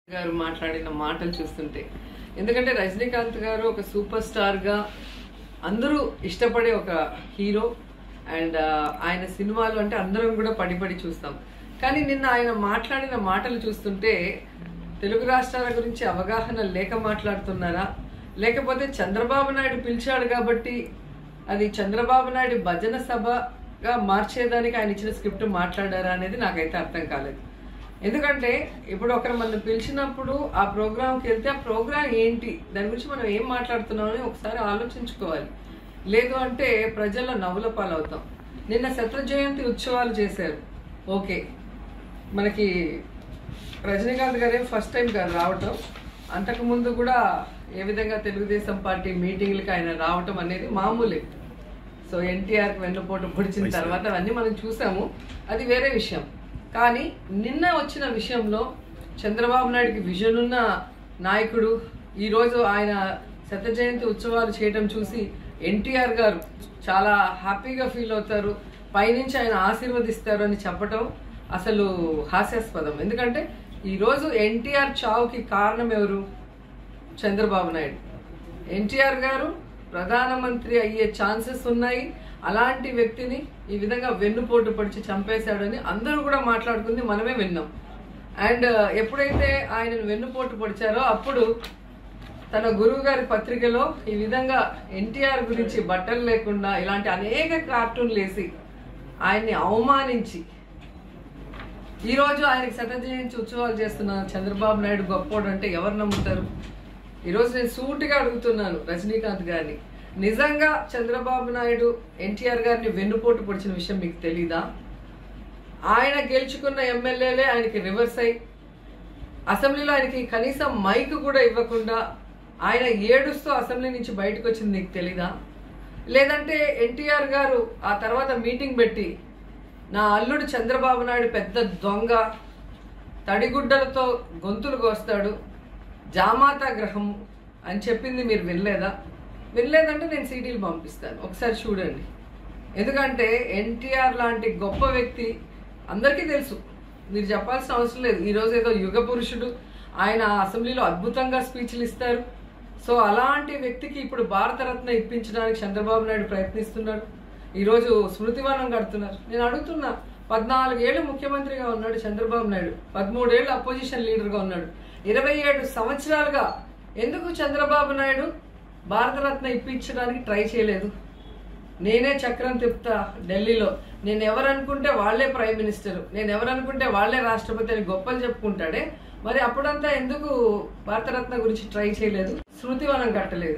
గారు మాట్లాడిన మాటలు చూస్తుంటే ఎందుకంటే రజనీకాంత్ గారు ఒక సూపర్ స్టార్ గా అందరూ ఇష్టపడే ఒక హీరో అండ్ ఆయన సినిమాలు అంటే అందరం కూడా పడి పడి చూస్తాం కానీ నిన్న ఆయన మాట్లాడిన మాటలు చూస్తుంటే తెలుగు రాష్ట్రాల గురించి అవగాహన లేక మాట్లాడుతున్నారా లేకపోతే చంద్రబాబు నాయుడు పిలిచాడు కాబట్టి అది చంద్రబాబు నాయుడు భజన సభగా మార్చేదానికి ఆయన ఇచ్చిన స్క్రిప్ట్ మాట్లాడారా అనేది నాకైతే అర్థం కాలేదు ఎందుకంటే ఇప్పుడు ఒకరు మనం పిలిచినప్పుడు ఆ ప్రోగ్రాంకి వెళ్తే ఆ ప్రోగ్రాం ఏంటి దాని గురించి మనం ఏం మాట్లాడుతున్నామని ఒకసారి ఆలోచించుకోవాలి లేదు అంటే ప్రజల్లో నవ్వుల పాలవుతాం నిన్న శత జయంతి ఉత్సవాలు చేశారు ఓకే మనకి రజనీకాంత్ గారే ఫస్ట్ టైం గారు రావటం అంతకుముందు కూడా ఏ విధంగా తెలుగుదేశం పార్టీ మీటింగ్లకి ఆయన రావటం అనేది మామూలే సో ఎన్టీఆర్కి వెన్నుపోటు పొడిచిన తర్వాత అవన్నీ మనం చూసాము అది వేరే విషయం కానీ నిన్న వచ్చిన విషయంలో చంద్రబాబు నాయుడుకి విజన్ ఉన్న నాయకుడు ఈరోజు ఆయన శత జయంతి ఉత్సవాలు చేయడం చూసి ఎన్టీఆర్ గారు చాలా హ్యాపీగా ఫీల్ అవుతారు పైనుంచి ఆయన ఆశీర్వదిస్తారు అని చెప్పటం అసలు హాస్యాస్పదం ఎందుకంటే ఈరోజు ఎన్టీఆర్ చావుకి కారణం ఎవరు చంద్రబాబు నాయుడు ఎన్టీఆర్ గారు ప్రధానమంత్రి అయ్యే ఛాన్సెస్ ఉన్నాయి అలాంటి వ్యక్తిని ఈ విధంగా వెన్నుపోటు పడిచి చంపేశాడని అందరూ కూడా మాట్లాడుకుంది మనమే విన్నాం అండ్ ఎప్పుడైతే ఆయనను వెన్నుపోటు పొడిచారో అప్పుడు తన గురువు గారి పత్రికలో ఈ విధంగా ఎన్టీఆర్ గురించి బట్టలు లేకుండా ఇలాంటి అనేక కార్టూన్లు వేసి ఆయన్ని అవమానించి ఈ రోజు ఆయనకి శత జయంతి ఉత్సవాలు చేస్తున్న చంద్రబాబు నాయుడు గొప్పోడు అంటే ఎవరు నమ్ముతారు ఈరోజు నేను సూటిగా అడుగుతున్నాను రజనీకాంత్ గారిని నిజంగా చంద్రబాబు నాయుడు ఎన్టీఆర్ గారిని వెన్నుపోటు పొడిచిన విషయం మీకు తెలీదా ఆయన గెలుచుకున్న ఎమ్మెల్యేలే ఆయనకి రివర్స్ అయి అసెంబ్లీలో ఆయనకి కనీసం మైక్ కూడా ఇవ్వకుండా ఆయన ఏడుస్తూ అసెంబ్లీ నుంచి బయటకు వచ్చింది నీకు తెలీదా లేదంటే ఎన్టీఆర్ గారు ఆ తర్వాత మీటింగ్ పెట్టి నా అల్లుడు చంద్రబాబు నాయుడు పెద్ద దొంగ తడిగుడ్డలతో గొంతులు కోస్తాడు జామాత గ్రహం అని చెప్పింది మీరు వినలేదా వినలేదంటే నేను సీడీలు పంపిస్తాను ఒకసారి చూడండి ఎందుకంటే ఎన్టీఆర్ లాంటి గొప్ప వ్యక్తి అందరికీ తెలుసు మీరు చెప్పాల్సిన అవసరం లేదు ఈరోజు ఏదో యుగ పురుషుడు ఆయన అసెంబ్లీలో అద్భుతంగా స్పీచ్లు ఇస్తారు సో అలాంటి వ్యక్తికి ఇప్పుడు భారతరత్న ఇప్పించడానికి చంద్రబాబు నాయుడు ప్రయత్నిస్తున్నాడు ఈరోజు స్మృతివనం కడుతున్నారు నేను అడుగుతున్నా పద్నాలుగేళ్ళు ముఖ్యమంత్రిగా ఉన్నాడు చంద్రబాబు నాయుడు పదమూడేళ్ళు అపోజిషన్ లీడర్గా ఉన్నాడు ఇరవై ఏడు సంవత్సరాలుగా ఎందుకు చంద్రబాబు నాయుడు భారతరత్న ఇప్పించడానికి ట్రై చేయలేదు నేనే చక్రం తిప్పుతా ఢిల్లీలో నేను ఎవరనుకుంటే వాళ్ళే ప్రైమ్ మినిస్టర్ నేను ఎవరనుకుంటే వాళ్ళే రాష్ట్రపతి అని గొప్పలు చెప్పుకుంటాడే మరి అప్పుడంతా ఎందుకు భారతరత్న గురించి ట్రై చేయలేదు శృతివనం కట్టలేదు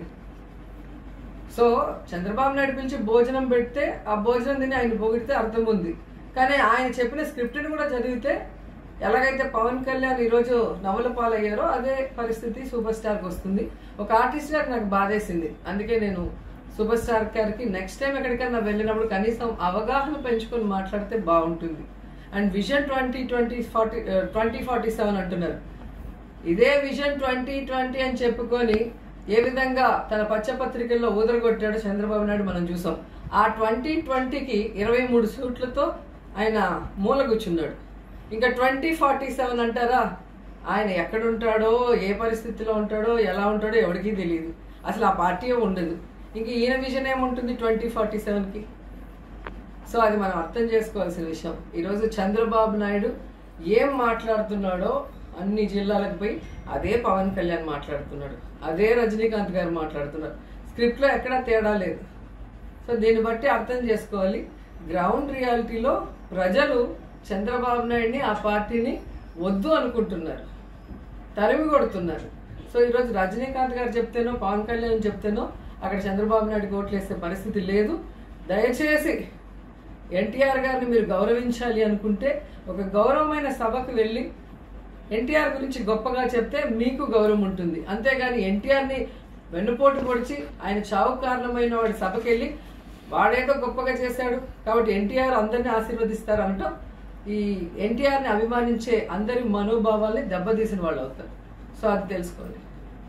సో చంద్రబాబు నాయుడు పిలిచి భోజనం పెడితే ఆ భోజనం తిని ఆయన పొగిడితే అర్థం ఉంది కానీ ఆయన చెప్పిన స్క్రిప్ట్ని కూడా చదివితే ఎలాగైతే పవన్ కళ్యాణ్ ఈరోజు నవల పాలయ్యారో అదే పరిస్థితి సూపర్ స్టార్కి వస్తుంది ఒక ఆర్టిస్ట్ గారికి నాకు బాధేసింది అందుకే నేను సూపర్ స్టార్ గారికి నెక్స్ట్ టైం ఎక్కడికైనా వెళ్ళినప్పుడు కనీసం అవగాహన పెంచుకొని మాట్లాడితే బాగుంటుంది and vision twenty twenty forty twenty forty seven అంటున్నారు ఇదే విజన్ ట్వంటీ ట్వంటీ అని చెప్పుకొని ఏ విధంగా తన పచ్చపత్రికల్లో ఊదరగొట్టాడో చంద్రబాబు నాయుడు మనం చూసాం ఆ ట్వంటీ ట్వంటీకి ఇరవై మూడు సీట్లతో ఆయన మూల కూర్చున్నాడు ఇంకా ట్వంటీ ఫార్టీ సెవెన్ అంటారా ఆయన ఎక్కడుంటాడో ఏ పరిస్థితిలో ఉంటాడో ఎలా ఉంటాడో ఎవరికీ తెలియదు అసలు ఆ పార్టీ ఉండదు ఇంక ఈయన విజన్ ఏముంటుంది ట్వంటీ ఫార్టీ సెవెన్కి సో అది మనం అర్థం చేసుకోవాల్సిన విషయం ఈరోజు చంద్రబాబు నాయుడు ఏం మాట్లాడుతున్నాడో అన్ని జిల్లాలకు పోయి అదే పవన్ కళ్యాణ్ మాట్లాడుతున్నాడు అదే రజనీకాంత్ గారు మాట్లాడుతున్నారు స్క్రిప్ట్లో ఎక్కడా తేడా లేదు సో దీన్ని బట్టి అర్థం చేసుకోవాలి గ్రౌండ్ రియాలిటీలో ప్రజలు చంద్రబాబు నాయుడిని ఆ పార్టీని వద్దు అనుకుంటున్నారు తరిమి కొడుతున్నారు సో ఈరోజు రజనీకాంత్ గారు చెప్తేనో పవన్ కళ్యాణ్ చెప్తేనో అక్కడ చంద్రబాబు నాయుడు ఓట్లు వేసే పరిస్థితి లేదు దయచేసి ఎన్టీఆర్ గారిని మీరు గౌరవించాలి అనుకుంటే ఒక గౌరవమైన సభకు వెళ్ళి ఎన్టీఆర్ గురించి గొప్పగా చెప్తే మీకు గౌరవం ఉంటుంది అంతేగాని ఎన్టీఆర్ని వెన్నుపోటు పొడిచి ఆయన చావు కారణమైన వాడి సభకి వెళ్ళి వాడేదో గొప్పగా చేశాడు కాబట్టి ఎన్టీఆర్ అందరిని ఆశీర్వదిస్తారు అనటం ఈ ఎన్టీఆర్ని అభిమానించే అందరి మనోభావాల్ని దెబ్బతీసిన వాళ్ళు అవుతారు సో అది తెలుసుకోండి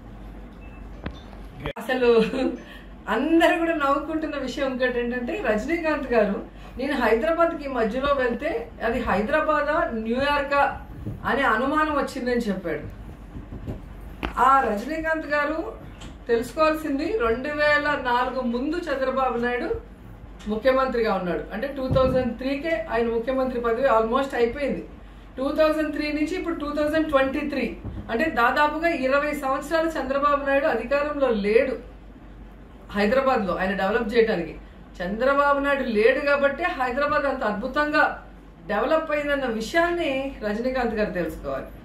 అసలు అందరు కూడా నవ్వుకుంటున్న విషయం ఇంకోటి ఏంటంటే రజనీకాంత్ గారు నేను హైదరాబాద్కి మధ్యలో వెళ్తే అది హైదరాబాదా న్యూయార్కా అనే అనుమానం వచ్చిందని చెప్పాడు ఆ రజనీకాంత్ గారు తెలుసుకోవాల్సింది రెండు వేల నాలుగు ముందు చంద్రబాబు నాయుడు ముఖ్యమంత్రిగా ఉన్నాడు అంటే టూ థౌజండ్ త్రీకే ఆయన ముఖ్యమంత్రి పదవి ఆల్మోస్ట్ అయిపోయింది టూ థౌజండ్ త్రీ నుంచి ఇప్పుడు టూ థౌజండ్ ట్వంటీ త్రీ అంటే దాదాపుగా ఇరవై సంవత్సరాలు చంద్రబాబు నాయుడు అధికారంలో లేడు హైదరాబాద్ లో ఆయన డెవలప్ చేయడానికి చంద్రబాబు నాయుడు లేడు కాబట్టి హైదరాబాద్ అంత అద్భుతంగా డెవలప్ అయిందన్న విషయాన్ని రజనీకాంత్ గారు తెలుసుకోవాలి